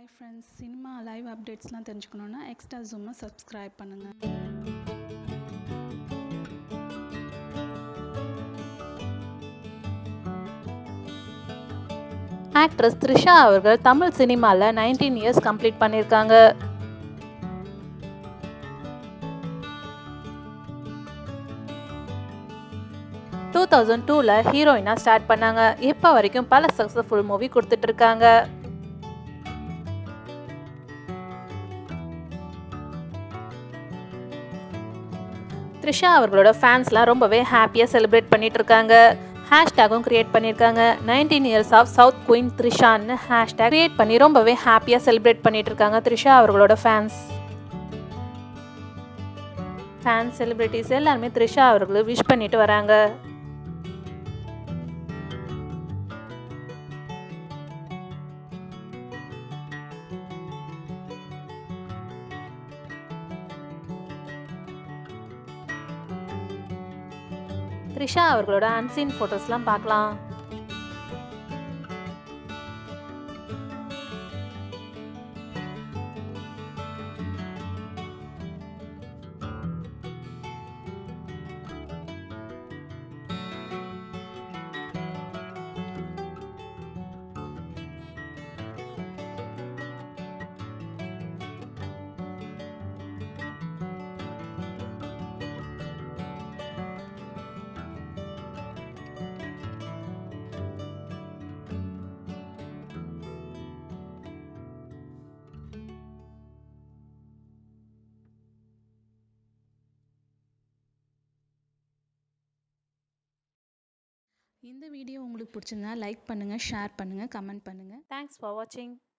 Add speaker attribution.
Speaker 1: hi friends cinema live அப்டேட்ஸ்லாம் தெரிஞ்சுக்கணுன்னா extra ஜூமை சப்ஸ்கிரைப் பண்ணுங்கள்
Speaker 2: ஆக்ட்ரஸ் த்ரிஷா அவர்கள் தமிழ் சினிமாவில் நைன்டீன் இயர்ஸ் கம்ப்ளீட் பண்ணியிருக்காங்க டூ தௌசண்ட் டூவில் ஹீரோயினாக ஸ்டார்ட் பண்ணாங்க இப்போ வரைக்கும் பல சக்ஸஸ்ஃபுல் மூவி கொடுத்துட்டு இருக்காங்க த்ரிஷா அவர்களோட ஃபேன்ஸ்லாம் ரொம்பவே ஹாப்பியாக செலிப்ரேட் பண்ணிட்டு இருக்காங்க ஹேஷ்டேகும் கிரியேட் பண்ணியிருக்காங்க nineteen years of south queen த்ரிஷான்னு ஹேஷ்டேக் கிரியேட் பண்ணி ரொம்பவே ஹாப்பியாக செலிப்ரேட் பண்ணிட்டு இருக்காங்க த்ரிஷா அவர்களோட ஃபேன்ஸ் ஃபேன்ஸ் செலிப்ரிட்டிஸ் எல்லாருமே த்ரிஷா அவர்களை விஷ் பண்ணிட்டு வராங்க த்ரிஷா அவர்களோட அன்சீன் ஃபோட்டோஸ்லாம் பார்க்கலாம்
Speaker 1: இந்த வீடியோ உங்களுக்கு பிடிச்சிருந்தா லைக் பண்ணுங்கள் ஷேர் பண்ணுங்கள் கமெண்ட் பண்ணுங்கள்
Speaker 2: தேங்க்ஸ் ஃபார் வாட்சிங்